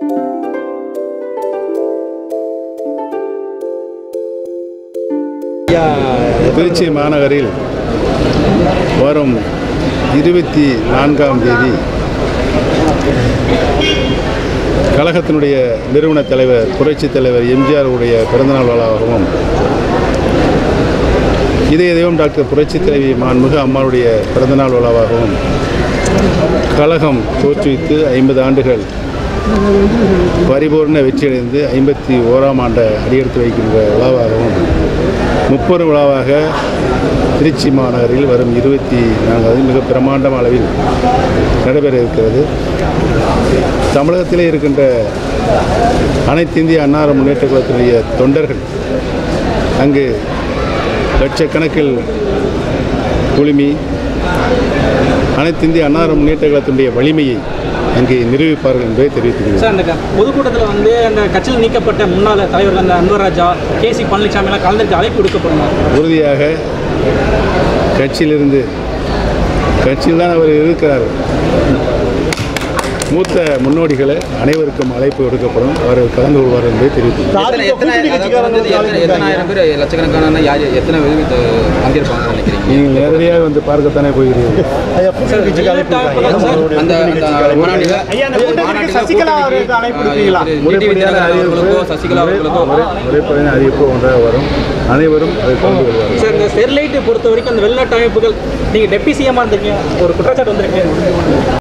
திருச்சி மாநகரில் வரும் இருபத்தி நான்காம் தேதி கழகத்தினுடைய நிறுவன தலைவர் புரட்சித் தலைவர் எம்ஜிஆர் உடைய பிறந்தநாள் விழாவாகவும் இதய தெய்வம் டாக்டர் புரட்சித் தலைவி மாண்புமிகு அம்மாவுடைய பிறந்தநாள் விழாவாகவும் கழகம் தோற்றுவித்து ஐம்பது ஆண்டுகள் பரிபூர்ண வெற்றியடைந்து ஐம்பத்தி ஓராம் ஆண்டை அடியெடுத்து வைக்கின்ற விழாவாகவும் முப்பெரும் விழாவாக திருச்சி மாநகரில் வரும் இருபத்தி நான்காவது மிக பிரமாண்டம் அளவில் நடைபெற இருக்கிறது தமிழகத்திலே இருக்கின்ற அனைத்து இந்திய அன்னார முன்னேற்ற கழகத்தினுடைய தொண்டர்கள் அங்கு லட்சக்கணக்கில் குழுமி அனைத்து இந்திய அன்னார முன்னேற்ற கழகத்தினுடைய வலிமையை அங்கே நிரூபிப்பார்கள் என்பதை தெரிவித்துள்ளேன் சார் அந்த க- பொதுக்கூட்டத்தில் வந்து அந்த கட்சியில் நீக்கப்பட்ட முன்னாள் தலைவர்கள் அந்த அன்வராஜா கே சி பழனிசாமி எல்லாம் கலந்துருக்கு அழைப்பு விடுக்கப்படும் உறுதியாக கட்சியிலிருந்து கட்சியில் தான் அவர் இருக்கிறார் மூத்த முன்னோடிகளை அனைவருக்கும் அழைப்பு விடுக்கப்படும் அவர் கலந்து கொள்வார் என்பதை தெரிவித்துள்ளார் எத்தனை எத்தனை அதாவது வந்து எத்தனை எத்தனாயிரம் பேர் லட்சக்கணக்கான யார் எத்தனை பேர் இது பங்கேற்பாங்கன்னு நினைக்கிறீங்க நீங்கள் நேரடியாக வந்து பார்க்கத்தானே போகிறீர்கள் அந்த அந்த மாநாட்டில் மாநாட்டில் சசிகலா அவருக்கு அழைப்பு விடுப்பீங்களா? முறைப்படியான அறிவிப்பு சசிகலா அவர்களுக்கோ முறை- முறைப்படியான அறிவிப்பு ஒன்றாக வரும் அனைவரும் அதை கலந்து கொள்வார்கள் சார் இந்த ஸ்டெர்லைட்டை பொறுத்த வரைக்கும் அந்த வெளிநாட்டு அமைப்புகள் நீங்கள் டெப்டி சிஎம்மாக இருந்திருக்கீங்க ஒரு குற்றச்சாட்டு வந்திருக்கு